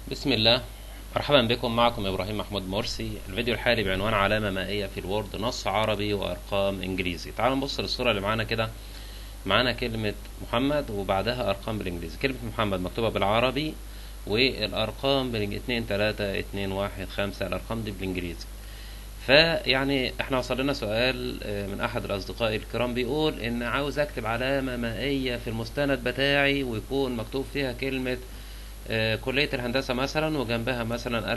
بسم الله مرحبا بكم معكم ابراهيم محمود مرسي الفيديو الحالي بعنوان علامة مائية في الوورد نص عربي وارقام انجليزي تعالوا نبص للصورة اللي معانا كده معانا كلمة محمد وبعدها ارقام بالانجليزي كلمة محمد مكتوبة بالعربي والارقام بالانجليزي اتنين تلاتة اتنين واحد خمسة الارقام دي بالانجليزي فيعني احنا وصل لنا سؤال من احد الاصدقاء الكرام بيقول ان عاوز اكتب علامة مائية في المستند بتاعي ويكون مكتوب فيها كلمة آه، كلية الهندسة مثلا وجنبها مثلا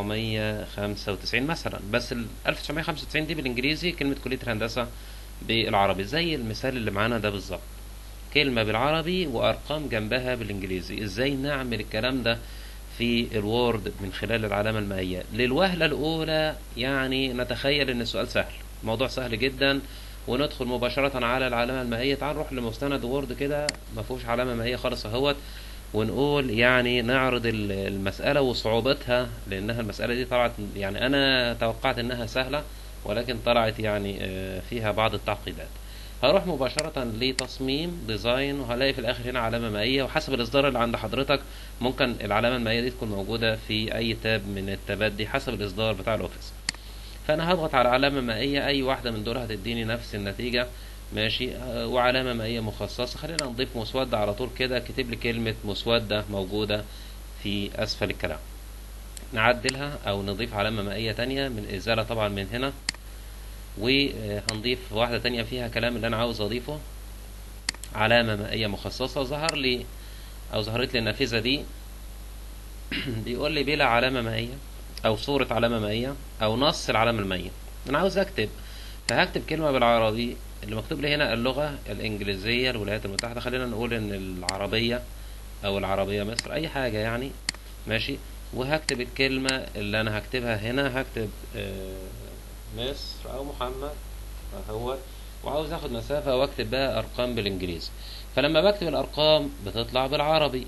1995 مثلا بس ال 1995 دي بالانجليزي كلمة كلية الهندسة بالعربي زي المثال اللي معانا ده بالظبط كلمة بالعربي وأرقام جنبها بالانجليزي ازاي نعمل الكلام ده في الوورد من خلال العلامة المائية للوهلة الأولى يعني نتخيل إن السؤال سهل الموضوع سهل جدا وندخل مباشرة على العلامة المائية تعال نروح لمستند وورد كده ما فيهوش علامة مائية خالص اهوت ونقول يعني نعرض ال- المسألة وصعوبتها لأنها المسألة دي طلعت يعني أنا توقعت إنها سهلة ولكن طلعت يعني آه، فيها بعض التعقيدات هروح مباشرة لتصميم ديزاين وهلاقي في الآخر هنا علامة مائية وحسب الإصدار اللي عند حضرتك ممكن العلامة المائية دي تكون موجودة في أي تاب من التابات دي حسب الإصدار بتاع الأوفيس فأنا هضغط على علامة مائية أي واحدة من دول هتديني نفس النتيجة ماشي آه، وعلامة مائية مخصصة خلينا نضيف مسودة على طول كده كتب لي كلمة مسودة موجودة في أسفل الكلام نعدلها أو نضيف علامة مائية تانية من إزالة طبعا من هنا وهنضيف واحدة تانية فيها كلام اللي أنا عاوز أضيفه علامة مائية مخصصة ظهر لي أو ظهرت لي النافذة دي بيقول لي بلا علامة مائية أو صورة علامة مائية أو نص العلامة المائية أنا عاوز أكتب فهكتب كلمة بالعربي اللي مكتوب لي هنا اللغة الإنجليزية الولايات المتحدة خلينا نقول إن العربية أو العربية مصر أي حاجة يعني ماشي وهكتب الكلمة اللي أنا هكتبها هنا هكتب آه، مصر أو محمد أهو وعاوز آخد مسافة وأكتب بقى أرقام بالإنجليزي فلما بكتب الأرقام بتطلع بالعربي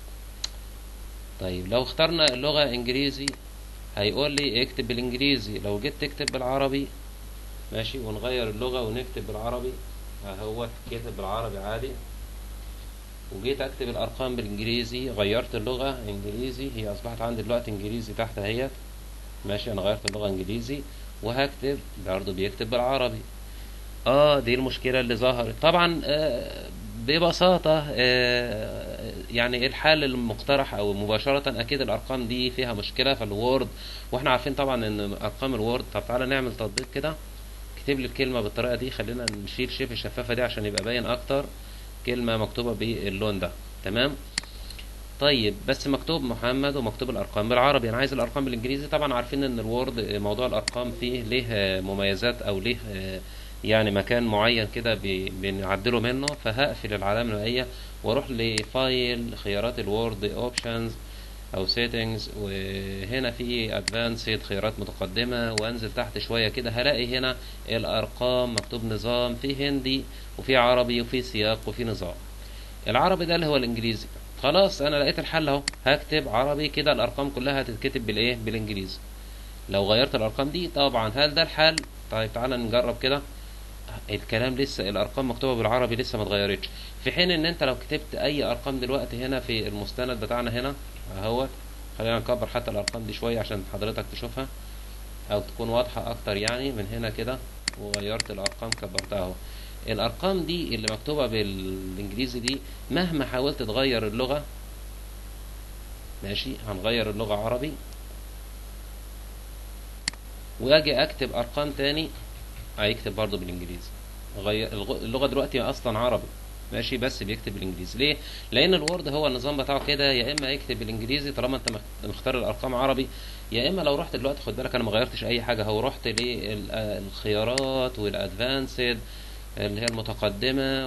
طيب لو اخترنا اللغة إنجليزي هيقول لي اكتب بالإنجليزي لو جيت تكتب بالعربي ماشي ونغير اللغة ونكتب بالعربي اهو كتب بالعربي عادي وجيت اكتب الارقام بالانجليزي غيرت اللغة انجليزي هي اصبحت عندي دلوقتي انجليزي تحت اهيت ماشي انا غيرت اللغة انجليزي وهكتب برضه بيكتب بالعربي اه دي المشكلة اللي ظهرت طبعا آه ببساطة آه يعني الحل المقترح او مباشرة اكيد الارقام دي فيها مشكلة في الوورد واحنا عارفين طبعا ان ارقام الوورد طب تعالى نعمل تطبيق كده اكتب لي الكلمة بالطريقة دي خلينا نشيل شيف الشفافة دي عشان يبقى باين اكتر كلمة مكتوبة باللون ده تمام طيب بس مكتوب محمد ومكتوب الارقام بالعربي انا عايز الارقام بالانجليزي طبعا عارفين ان الوورد موضوع الارقام فيه ليه آه، مميزات او ليه آه، يعني مكان معين كده بي- بنعدله منه فهقفل العلامة المائية واروح لفايل خيارات الوورد اوبشنز او سيتنجز وهنا في ادفانسد خيارات متقدمة وانزل تحت شوية كده هلاقي هنا الارقام مكتوب نظام في هندي وفي عربي وفي سياق وفي نظام العربي ده اللي هو الانجليزي خلاص انا لقيت الحل اهو هكتب عربي كده الارقام كلها هتتكتب بالايه بالانجليزي لو غيرت الارقام دي طبعا هل ده الحل طيب تعالى نجرب كده الكلام لسه الارقام مكتوبه بالعربي لسه ما اتغيرتش في حين ان انت لو كتبت اي ارقام دلوقتي هنا في المستند بتاعنا هنا اهوت خلينا نكبر حتى الارقام دي شويه عشان حضرتك تشوفها او تكون واضحه اكتر يعني من هنا كده وغيرت الارقام كبرتها اهو الارقام دي اللي مكتوبه بالانجليزي دي مهما حاولت تغير اللغه ماشي هنغير اللغه عربي واجي اكتب ارقام تاني هيكتب برضه بالانجليزي غير الغ- اللغه دلوقتي اصلا عربي ماشي بس بيكتب بالانجليزي ليه لان الوورد هو النظام بتاعه كده يا اما يكتب بالانجليزي طالما انت مخ- مختار الارقام عربي يا اما لو رحت دلوقتي خد بالك انا ما غيرتش اي حاجه هو رحت للخيارات والادفانسد اللي هي المتقدمه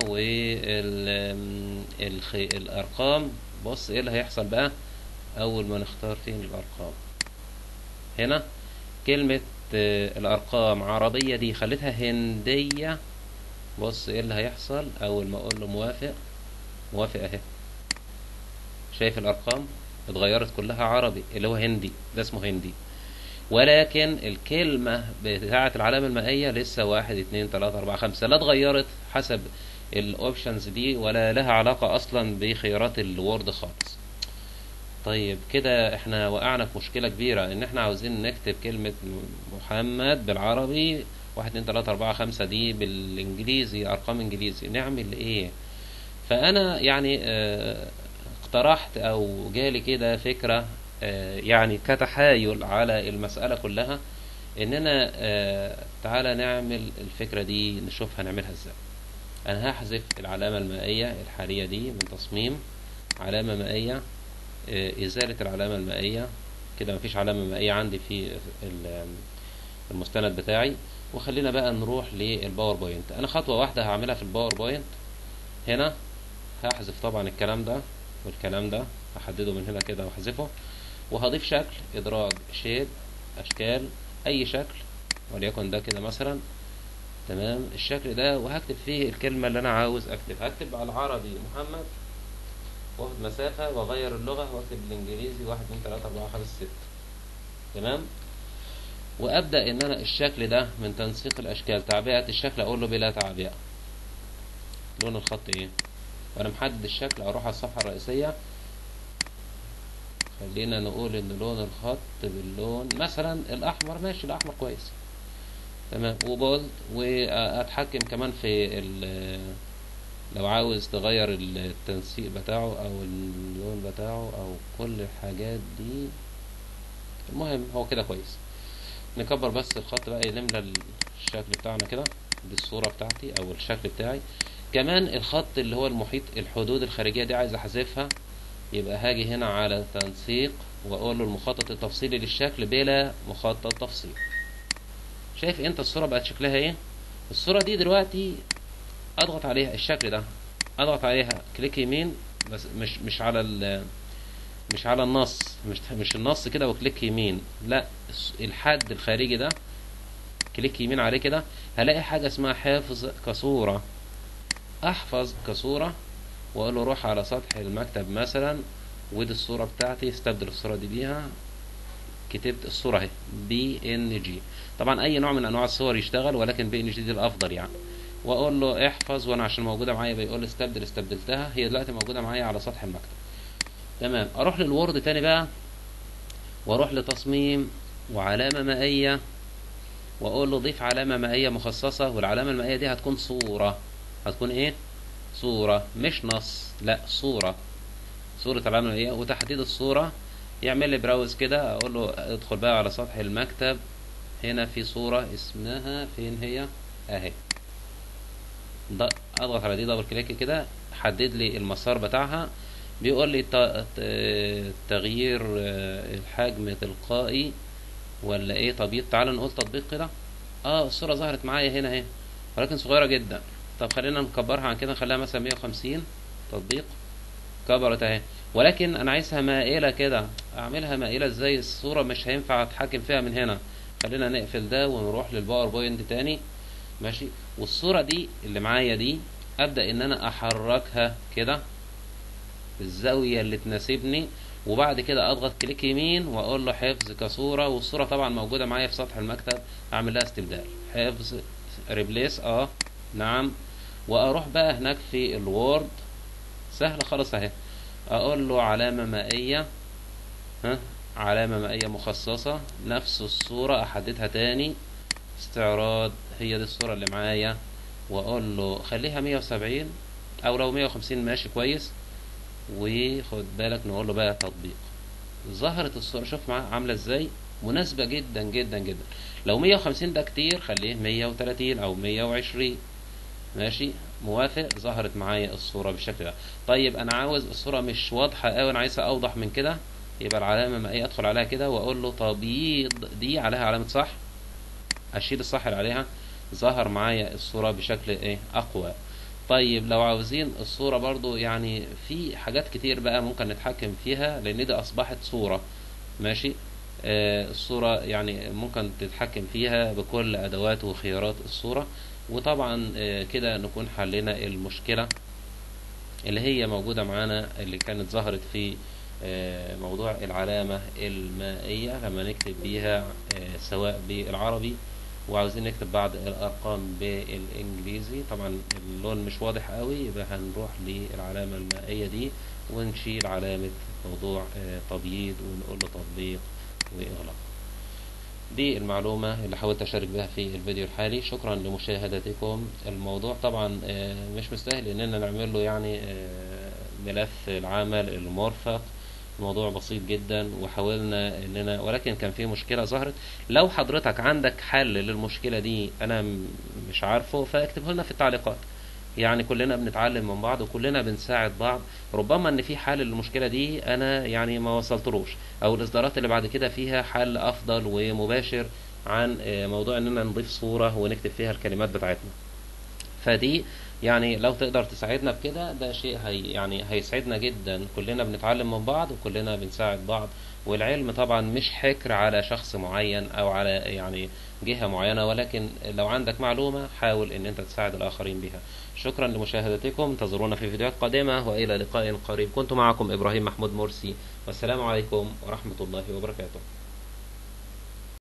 والارقام بص ايه اللي هيحصل بقى اول ما نختار فين الارقام هنا كلمة آه، الأرقام عربية دي خليتها هندية بص ايه اللي هيحصل أول ما أقول له موافق موافق أهي شايف الأرقام اتغيرت كلها عربي اللي هو هندي ده اسمه هندي ولكن الكلمة بتاعة العلامة المائية لسه واحد اتنين تلاتة أربعة خمسة لا اتغيرت حسب الأوبشنز دي ولا لها علاقة أصلا بخيارات الوورد خالص طيب كده احنا وقعنا في مشكلة كبيرة ان احنا عاوزين نكتب كلمة محمد بالعربي واحد اتنين تلاتة اربعة خمسة دي بالانجليزي ارقام انجليزي نعمل ايه فانا يعني اه اقترحت او جالي كده فكرة اه يعني كتحايل على المسألة كلها اننا اه تعالى نعمل الفكرة دي نشوف هنعملها ازاي انا هحذف العلامة المائية الحالية دي من تصميم علامة مائية ازالة العلامة المائية كده مفيش علامة مائية عندي في المستند بتاعي وخلينا بقى نروح للباوربوينت انا خطوة واحدة هعملها في الباوربوينت هنا هحذف طبعا الكلام ده والكلام ده هحدده من هنا كده واحذفه وهضيف شكل ادراج شيد اشكال اي شكل وليكن ده كده مثلا تمام الشكل ده وهكتب فيه الكلمة اللي انا عاوز اكتبها هكتب على العربي محمد واخد مسافة واغير اللغة واكتب بالانجليزي واحد اتنين تلاتة اربعة خمسة ستة تمام وابدأ ان انا الشكل ده من تنسيق الاشكال تعبئة الشكل اقول له بلا تعبئة لون الخط ايه وانا محدد الشكل اروح على الصفحة الرئيسية خلينا نقول ان لون الخط باللون مثلا الاحمر ماشي الاحمر كويس تمام وبولد واتحكم كمان في لو عاوز تغير التنسيق بتاعه او اللون بتاعه او كل الحاجات دي المهم هو كده كويس نكبر بس الخط بقى نملى الشكل بتاعنا كده دي الصورة بتاعتي او الشكل بتاعي كمان الخط اللي هو المحيط الحدود الخارجية دي عايز احذفها يبقى هاجي هنا على تنسيق واقول له المخطط التفصيلي للشكل بلا مخطط تفصيل شايف انت الصورة بقت شكلها ايه الصورة دي دلوقتي اضغط عليها الشكل ده اضغط عليها كليك يمين بس مش مش على ال مش على النص مش مش النص كده وكليك يمين لا الحد الخارجي ده كليك يمين عليه كده هلاقي حاجة اسمها حفظ كصورة احفظ كصورة واقول له روح على سطح المكتب مثلا ودي الصورة بتاعتي استبدل الصورة دي بيها كتبت الصورة اهي بي ان جي طبعا اي نوع من انواع الصور يشتغل ولكن بي ان جي دي الافضل يعني واقول له احفظ وانا عشان موجوده معايا بيقول لي استبدل استبدلتها هي دلوقتي موجوده معايا على سطح المكتب تمام اروح للوورد تاني بقى واروح لتصميم وعلامه مائيه واقول له ضيف علامه مائيه مخصصه والعلامه المائيه دي هتكون صوره هتكون ايه صوره مش نص لا صوره صوره العلامه المائيه وتحديد الصوره يعمل لي براوز كده اقول له ادخل بقى على سطح المكتب هنا في صوره اسمها فين هي اهي اضغط على دي دبل كليك كده حدد لي المسار بتاعها بيقول لي تغيير الحجم تلقائي ولا ايه تبييض تعال نقول تطبيق كده اه الصورة ظهرت معايا هنا اهي ولكن صغيرة جدا طب خلينا نكبرها عن كده نخليها مثلا 150 تطبيق كبرت اهي ولكن انا عايزها مائلة كده اعملها مائلة ازاي الصورة مش هينفع اتحكم فيها من هنا خلينا نقفل ده ونروح للباوربوينت تاني ماشي والصورة دي اللي معايا دي ابدأ ان انا احركها كده الزاوية اللي تناسبني وبعد كده اضغط كليك يمين واقول له حفظ كصورة والصورة طبعا موجودة معايا في سطح المكتب اعمل لها استبدال حفظ ريبليس اه نعم واروح بقى هناك في الوورد سهلة خالص اهي اقول له علامة مائية ها علامة مائية مخصصة نفس الصورة احددها تاني استعراض هي دي الصورة اللي معايا واقول له خليها 170 او لو 150 ماشي كويس وخد بالك نقول له بقى تطبيق ظهرت الصورة شوف معاه عاملة ازاي مناسبة جدا جدا جدا لو 150 ده كتير خليه 130 او 120 ماشي موافق ظهرت معايا الصورة بالشكل ده طيب انا عاوز الصورة مش واضحة قوي انا عايزها اوضح من كده يبقى العلامة ما ايه ادخل عليها كده واقول له تبييض دي عليها علامة صح اشيل الصح اللي عليها ظهر معايا الصورة بشكل ايه اقوى طيب لو عاوزين الصورة برضو يعني في حاجات كتير بقى ممكن نتحكم فيها لان دي اصبحت صورة ماشي آه الصورة يعني ممكن تتحكم فيها بكل ادوات وخيارات الصورة وطبعا آه كده نكون حلينا المشكلة اللي هي موجودة معانا اللي كانت ظهرت في آه موضوع العلامة المائية لما نكتب بيها سواء بالعربي وعاوزين نكتب بعض الارقام بالانجليزي طبعا اللون مش واضح قوي يبقى هنروح للعلامة المائية دي ونشيل علامة موضوع تبييض ونقول له تطبيق وإغلاق دي المعلومة اللي حاولت أشارك بها في الفيديو الحالي شكرا لمشاهدتكم الموضوع طبعا مش مستاهل إننا نعمل له يعني ملف العمل المرفق الموضوع بسيط جدا وحاولنا اننا ولكن كان في مشكله ظهرت لو حضرتك عندك حل للمشكله دي انا مش عارفه فاكتبه لنا في التعليقات يعني كلنا بنتعلم من بعض وكلنا بنساعد بعض ربما ان في حل للمشكله دي انا يعني ما وصلتلوش او الاصدارات اللي بعد كده فيها حل افضل ومباشر عن موضوع اننا نضيف صوره ونكتب فيها الكلمات بتاعتنا فدي يعني لو تقدر تساعدنا بكده ده شيء هي يعني هيسعدنا جدا كلنا بنتعلم من بعض وكلنا بنساعد بعض والعلم طبعا مش حكر على شخص معين او على يعني جهة معينة ولكن لو عندك معلومة حاول ان انت تساعد الاخرين بها شكرا لمشاهدتكم انتظرونا في فيديوهات قادمة والى لقاء قريب كنت معكم ابراهيم محمود مرسي والسلام عليكم ورحمة الله وبركاته